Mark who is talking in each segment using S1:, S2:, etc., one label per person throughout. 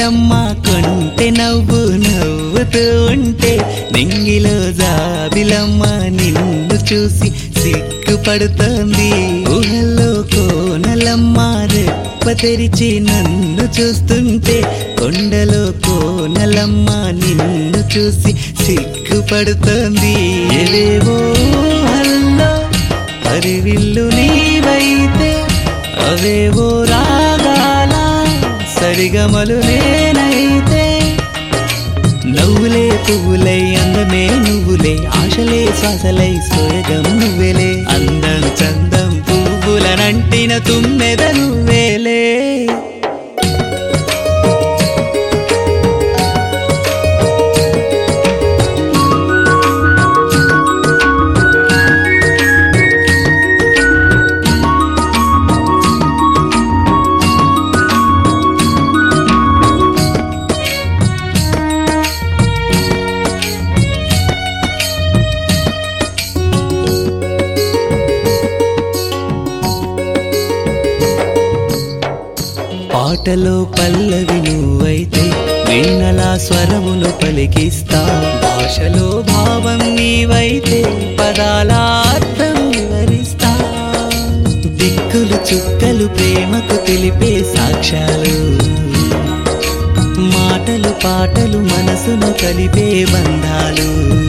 S1: కోయిలమ్మ కొంటె నవ్వు నవ్వుతూ ఉంటే నింగిలో జాబిలమ్మ నిన్ను చూసి సిగ్గుపడుతోంది ఊహల్లో కోనలమ్మ రెప్ప తెరిచి నన్ను చూస్తుంటే కొండలో కోనలమ్మ నిన్ను చూసి సిగ్గుపడుతోంది ఏవేవో హల్లో హరివిల్లు నీవైతే అవేవో రాగాల సరిగమలు నేనైతే నవ్వులే పువ్వులై అందమే నువ్వులే ఆశలే శ్వాసలై సోయగం నువ్వేలే అందం చందం పువ్వులనంటిన తుమ్మెద నువ్వేలే పాటలో పల్లవి నువ్వైతే వీణలా స్వరమును పలికిస్తా భాషలో భావం నీవైతే పదాల అర్థం వివరిస్తా దిక్కులు చుక్కలు ప్రేమకు తెలిపే సాక్ష్యాలు మాటలు పాటలు మనసును కలిపే బంధాలు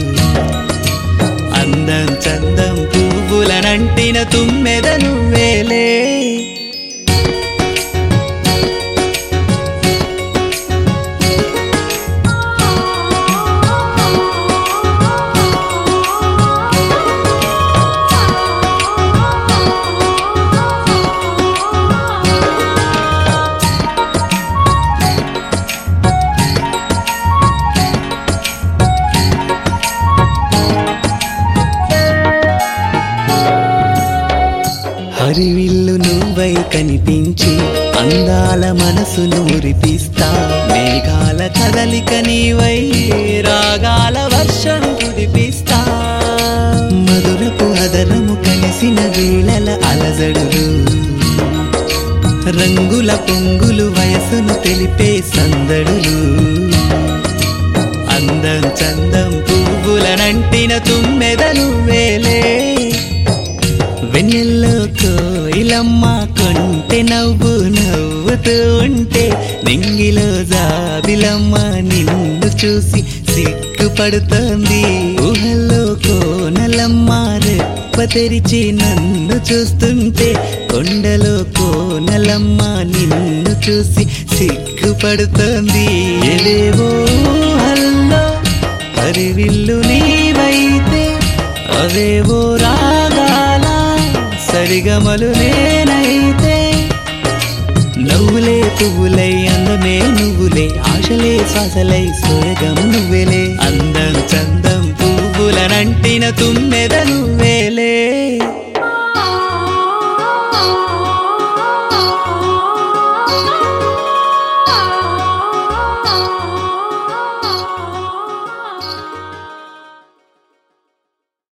S1: అందం చందం పువ్వులనంటిన తుమ్మెద నువ్వేలే హరివిల్లు నువ్వై కనిపించి అందాల మనసును మురిపిస్తా మేఘాల కదలిక నీవై రాగాల వర్షం కురిపిస్తా మధురపు అదరము కలిసిన వేళల అలజడులు రంగుల పొంగులు వయసును తెలిపే సందడులు అందం చందం పువ్వులనంటిన తుమ్మెదలు వేలే వెన్నెల్లో కోయిలమ్మ కొంటె నవ్వు నవ్వుతూ ఉంటే నింగిలో జాబిలమ్మ నిన్ను చూసి సిగ్గుపడుతోంది ఊహల్లో కోనలమ్మ రెప్ప తెరిచి నన్ను చూస్తుంటే కొండలో కోనలమ్మ నిన్ను చూసి సిగ్గుపడుతోంది ఏవేవో హల్లో హరివిల్లు నీవైతే అవేవో రాగాల సరిగమలు నేనైతే నవ్వులే పువ్వులై అందమే నువ్వులే ఆశలే శ్వాసలై సోయగం నువ్వేలే అందం చందం పువ్వులనంటిన తుమ్మెద నువ్వేలే